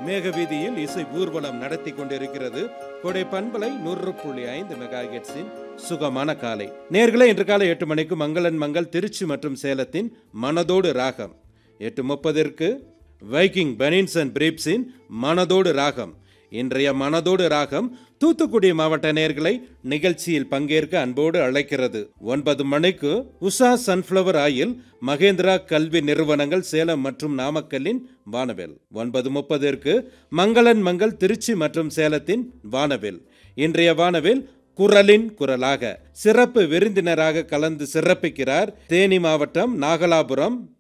மேகவீதியில் இசை ஊர்வலம் நடத்தி கொண்டிருக்கிறது கொடை பண்பலை நூறு புள்ளி ஐந்து மெகாஹெட்ஸின் சுகமான காலை நேர்களை இன்று காலை எட்டு மணிக்கு மங்களன் மங்கள் திருச்சி மற்றும் சேலத்தின் மனதோடு ராகம் எட்டு முப்பதிற்கு வைக்கிங் பெனின்ஸ் அண்ட் பிரீப்ஸின் மனதோடு ராகம் இன்றைய மனதோடு ராகம் தூத்துக்குடி மாவட்ட நேர்களை நிகழ்ச்சியில் பங்கேற்க அன்போடு அழைக்கிறது ஒன்பது மணிக்கு உஷா சன்ஃப்ளவர் ஆயில் மகேந்திரா கல்வி நிறுவனங்கள் சேலம் மற்றும் நாமக்கல்லின் வானவில் ஒன்பது முப்பதிற்கு மங்களன் மங்கள் திருச்சி மற்றும் சேலத்தின் வானவில் இன்றைய வானவில் குரலின் குரலாக சிறப்பு விருந்தினராக கலந்து சிறப்பிக்கிறார் தேனி மாவட்டம் நாகலாபுரம்